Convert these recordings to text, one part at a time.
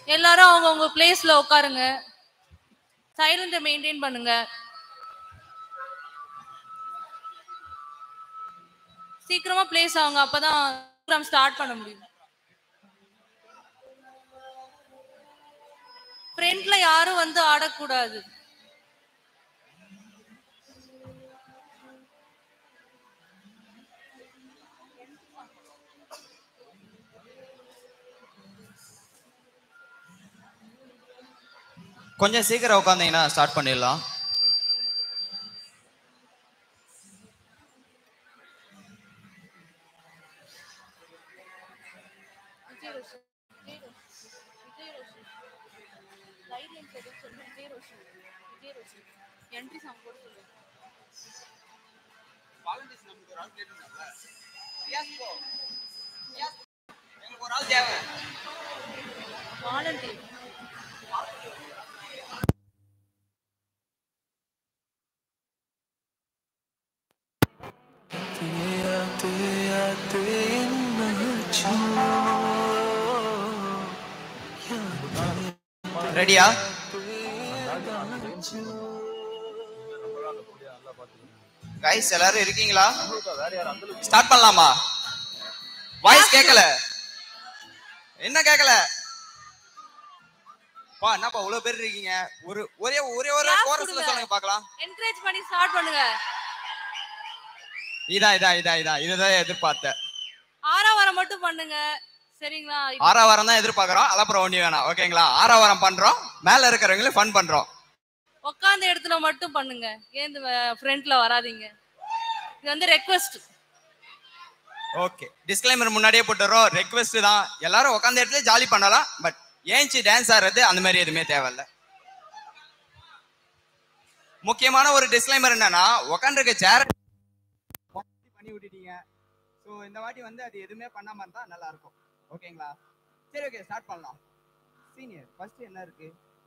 எல்லாரும் அவங்கவுங்க பிளேஸ்ல உட்காருங்க சைலண்ட மெயின்டைன் பண்ணுங்க சீக்கிரமா பிளேஸ் ஆகுங்க அப்பதான் ப்ரோக்ராம் ஸ்டார்ட் பண்ண முடியும் ஃப்ரண்ட்ல யாரும் வந்து ஆடக்கூடாது கொஞ்சம் சீக்கிரம் உட்காந்தீங்கன்னா ஸ்டார்ட் பண்ணிடலாம் என்ட்ரி சாங் போட சொல்லு வாலண்டியர் ரெடியா கைஸ் எல்லாரும் இருக்கீங்களா ஸ்டார்ட் பண்ணலாமா வாய்ஸ் கேட்கல என்ன கேட்கல பா என்னப்பா இவ்வளவு பேர் இருக்கீங்க ஒரு ஒரே ஒரே ஒரு Clap கோரஸ்ல கொடுங்க. சொல்லுங்க பார்க்கலாம் என்கரேஜ் பண்ணி ஸ்டார்ட் பண்ணுங்க இதான் இதான் இதான் இதான் இதுதான் எதிர்பார்த்தேன் ஆறாவரம் மட்டும் பண்ணுங்க சரிங்களா ஆறாம் வாரம் தான் எதிர்பார்க்கறோம் அலப்புறம் ஒண்ணு வேணாம் ஓகேங்களா ஆறாம் வாரம் பண்றோம் மேல இருக்கிறவங்களும் ஃபன் பண்றோம் உட்காந்த இடத்துல மட்டும் பண்ணுங்க ஏந்து ஃப்ரண்ட்ல வராதீங்க இது வந்து ரெக்வெஸ்ட் ஓகே டிஸ்க்ளைமர் முன்னாடியே போட்டுறோம் ரெக்வெஸ்ட் தான் எல்லாரும் உட்காந்த இடத்துல ஜாலி பண்ணலாம் பட் ஏஞ்சி டான்ஸ் ஆடுறது அந்த மாதிரி எதுவுமே தேவையில்ல முக்கியமான ஒரு டிஸ்க்ளைமர் என்னன்னா உட்காந்துருக்க சேர் பண்ணி விட்டுட்டீங்க ஸோ இந்த வாட்டி வந்து அது எதுவுமே பண்ணாம இருந்தா நல்லா இருக்கும் ஓகேங்களா சரி ஓகே ஸ்டார்ட் பண்ணலாம் சீனியர் ஃபர்ஸ்ட் என்ன இருக்கு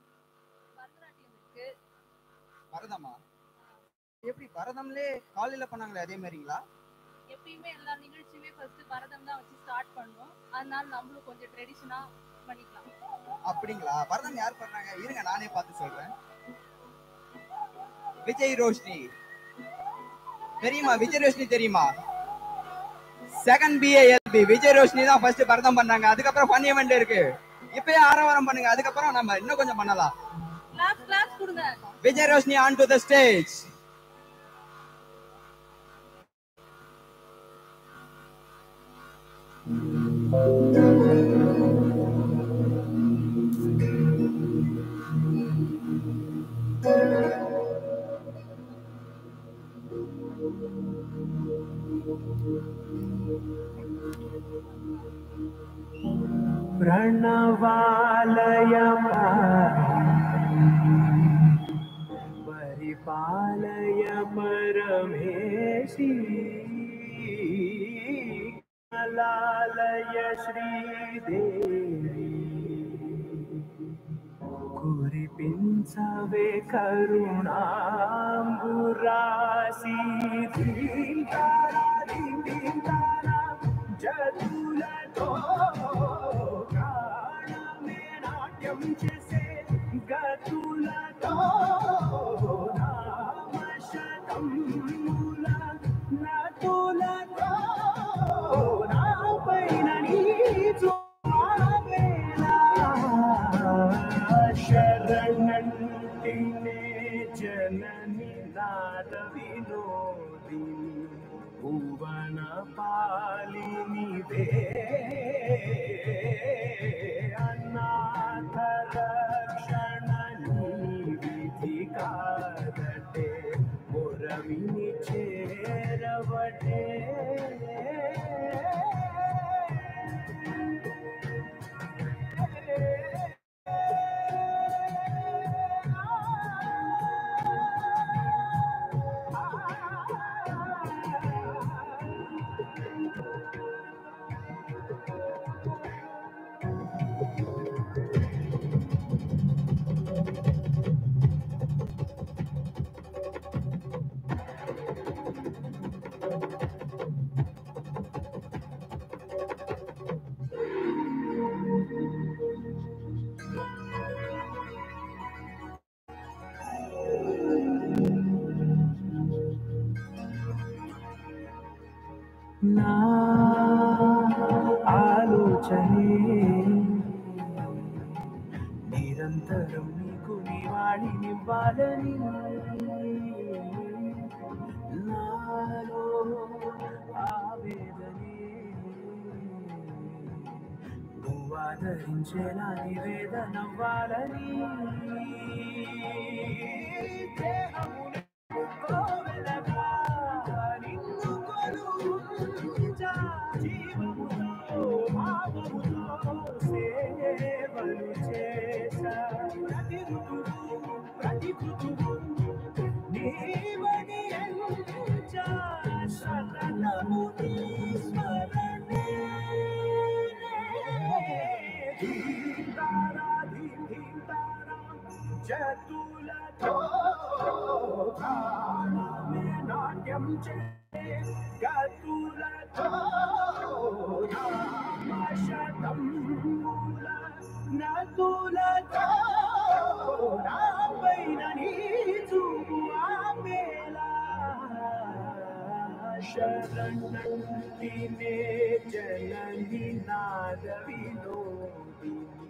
பரதமா எப்படி பரதம்லே காலையில பண்ணாங்களே அதே மாதிரிங்களா எப்பயுமே எல்லா நிகழ்ச்சியுமே ஃபர்ஸ்ட் பரதம் தான் வச்சு ஸ்டார்ட் பண்ணுவோம் அதனால நம்மளும் கொஞ்சம் ட்ரெடிஷனா பண்ணிக்கலாம் அப்படிங்களா பரதம் யார் பண்ணாங்க இருங்க நானே பார்த்து சொல்றேன் விஜய் ரோஷினி தெரியுமா விஜய் ரோஷினி தெரியுமா செகண்ட் பிஏஎல்பி விஜய் ரோஷினி தான் ஃபர்ஸ்ட் பரதம் பண்ணாங்க அதுக்கப்புறம் ஃபன் ஈவெண்ட் இருக்கு இப்பயே ஆரவாரம் பண்ணுங்க அதுக்கப்புறம் நம்ம இன்னும் கொஞ்சம் பண்ணலாம் கிளாஸ் கிளாஸ் கொடுங்க Vijay Roshini on to the stage प्रणवालय परिपालय परमेशि कलालय श्रीदेवी కురిపించవే కరుణాంబురాసి జతులతో ప్రాణమే నాట్యం చేసే గతులతో నామశతముల నతులతో నా పైన నీ శరణంటినే జనని నాద వినోదిని భువన పాలినివే అనాథ రక్షణ విధి కాదటే మురవిని చేరవటే తీర్చనే నిరంతరం నీకు నీ వాడినివ్వాలని నాలో ఆవేదనే నువ్వు ఆదరించేలా నివేదనవ్వాలని దేహమును కోవెలగా నిన్ను కొలువుంచా జీవముతో భావముతో సేవలు చేశా ప్రతి ఋతువు ప్రతి ఋతువు నీవని ఎంచా సకలము నీ స్మరణే ధీంతారా ధీంతారా జతులతో ప్రాణమే నాట్యం చే గతులతో నామశతం మూల నతులతో నాపైన నీ చూపు ఆపేలా శరణంటినే జనని నాద Vinodini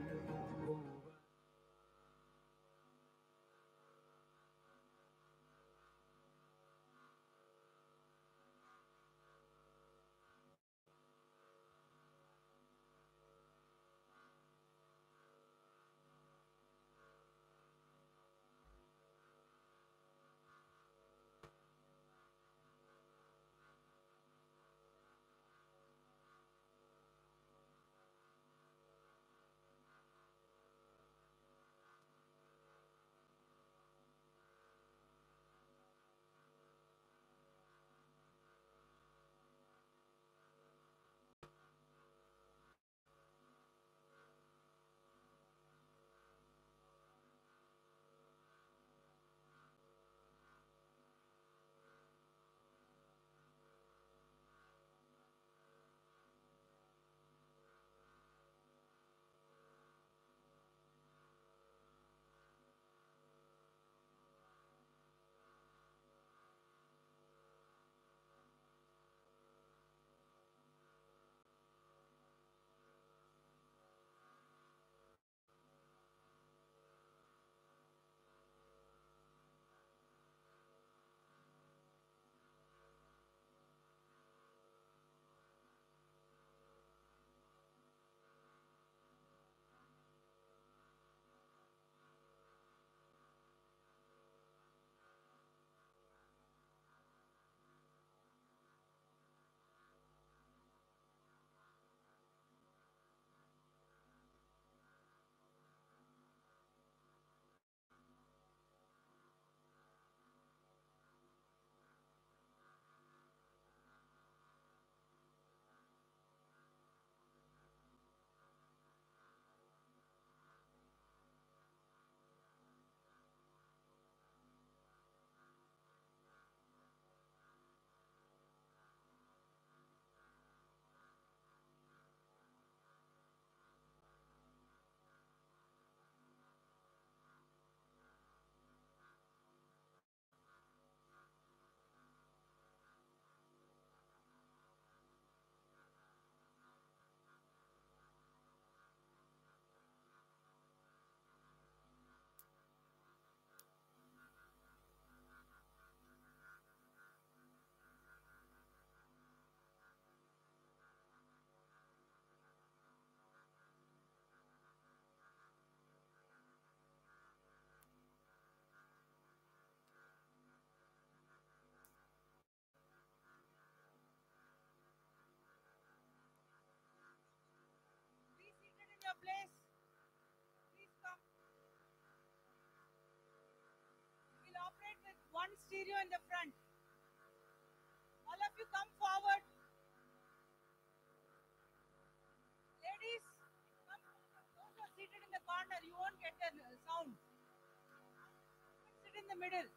Please seated in your place. Please come. We'll operate with one stereo in the front. All of you come forward. Ladies, come forward. Those who are seated in the corner, you won't get the uh, sound. Sit in the middle.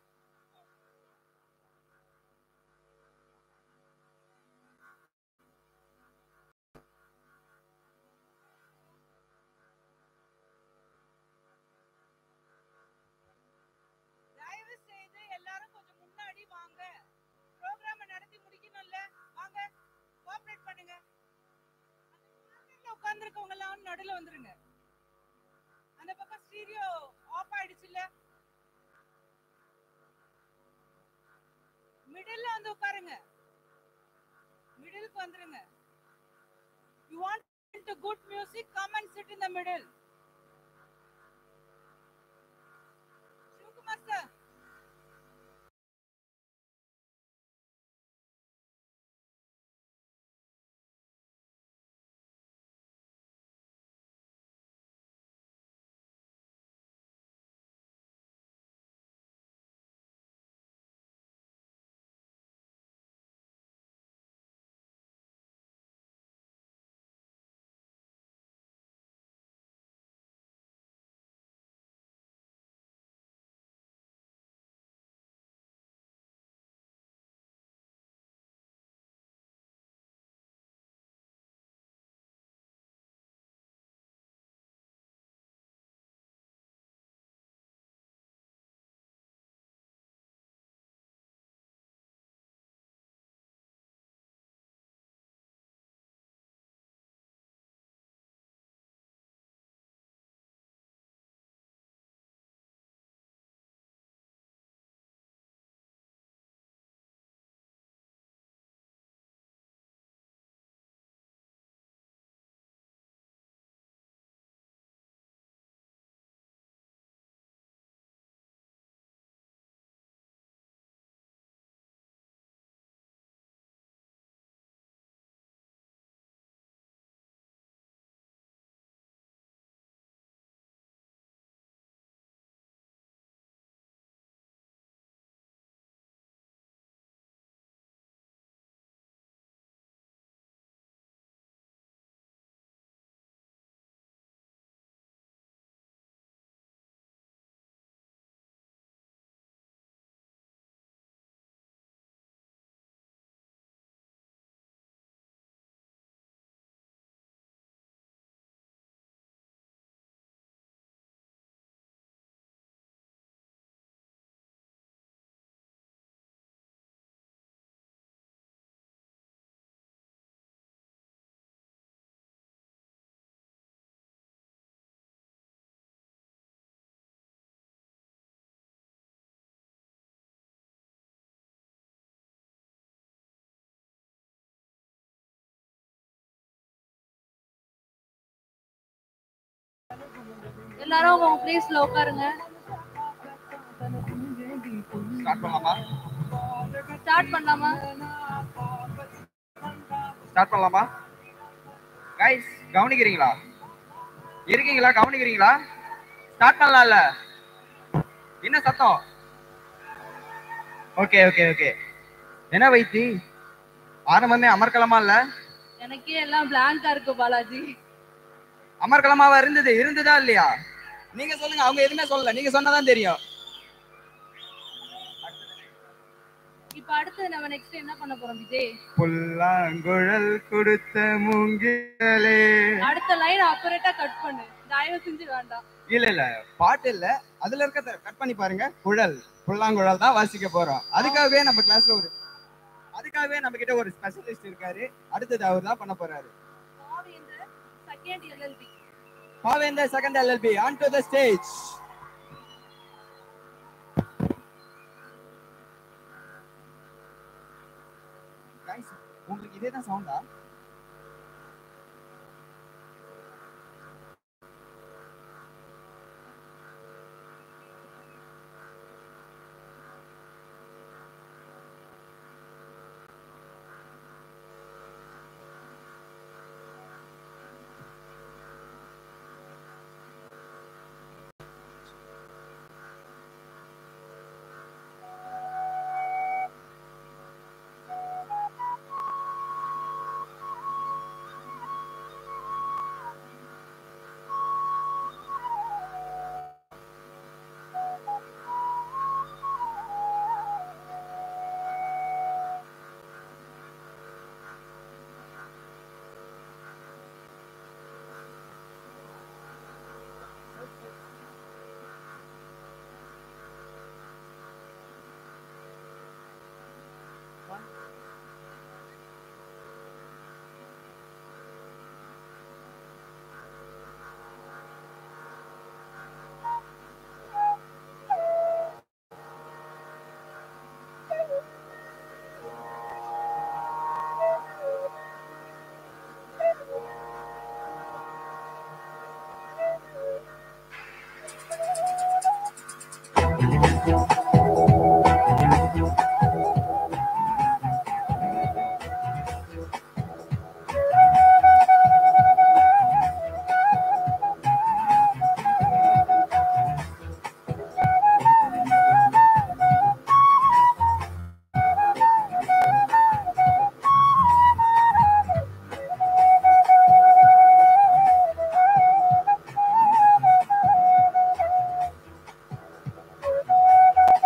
தயவு செய்து எல்லாரும் கொஞ்சம் முன்னாடி வாங்க ப்ரோக்ராம நடத்தி முடிக்கணும்ல வாங்க cooperate பண்ணுங்க அந்த corner ல உட்கார்ந்துருக்கவங்க எல்லாம் நடுவுல வந்துருங்க அந்த பக்கம் ஸ்டீரியோ ஆஃப் ஆயிடுச்சுல்ல மிடில்ல வந்து உட்காருங்க மிடிலுக்கு வந்துருங்க you want to good music come and sit in the middle Sivakumar sir எல்லாரும் உங்க பிளேஸ்ல உட்காருங்க ஸ்டார்ட் பண்ணலாமா ஸ்டார்ட் பண்ணலாமா ஸ்டார்ட் பண்ணலாமா கைஸ் கவனிக்கிறீங்களா இருக்கீங்களா கவனிக்கிறீங்களா ஸ்டார்ட் பண்ணலாம்ல என்ன சத்தம் ஓகே ஓகே ஓகே என்ன வைத்தி ஆரம்பமே அமர்க்கலமா இல்ல எனக்கே எல்லாம் பிளாங்கா இருக்கு பாலாஜி அமர்க்கலமாவா இருந்தது இருந்ததா இல்லையா நீங்க சொல்லுங்க அவங்க எதுவுமே சொல்லல நீங்க சொன்னதான் தெரியும் இப்ப அடுத்து நம்ம நெக்ஸ்ட் என்ன பண்ண போறோம் விஜய் புல்லாங்குழல் கொடுத்த மூங்கிலே அடுத்த லைன் அப்புறட்டா கட் பண்ணு தயவு செஞ்சு வேண்டாம் இல்ல இல்ல பாட்டு இல்ல அதுல இருக்க கட் பண்ணி பாருங்க குழல் புல்லாங்குழல் தான் வாசிக்க போறோம் அதுக்காகவே நம்ம கிளாஸ்ல ஒரு அதுக்காகவே நம்ம கிட்ட ஒரு ஸ்பெஷலிஸ்ட் இருக்காரு அடுத்தது அவர் தான் பண்ண போறாரு second LLB Paventhar second LLB on to the stage உங்களுக்கு இதே தான் சவுண்டா Thank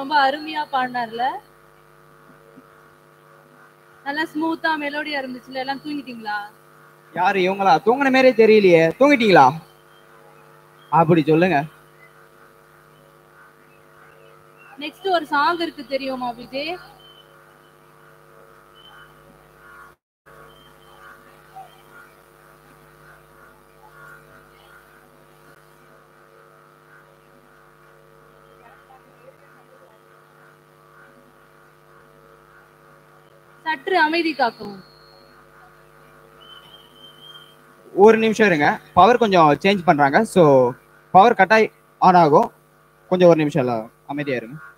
ரொம்ப அருமையா பாடினார்ல நல்லா ஸ்மூத்தா மெலோடியா இருந்துச்சுல எல்லாம் தூங்கிட்டீங்களா யாரு இவங்களா தூங்கின மாதிரியே தெரியலையே தூங்கிட்டீங்களா அப்படி சொல்லுங்க நெக்ஸ்ட் ஒரு சாங் இருக்கு தெரியுமா விஜய் சற்று அமைதி காக்கவும் ஒரு நிமிஷம் இருங்க பவர் கொஞ்சம் சேஞ்ச் பண்றாங்க ஸோ பவர் கட்டாய் ஆன் ஆகும் கொஞ்சம் ஒரு நிமிஷம் எல்லாம் அமைதியா இருங்க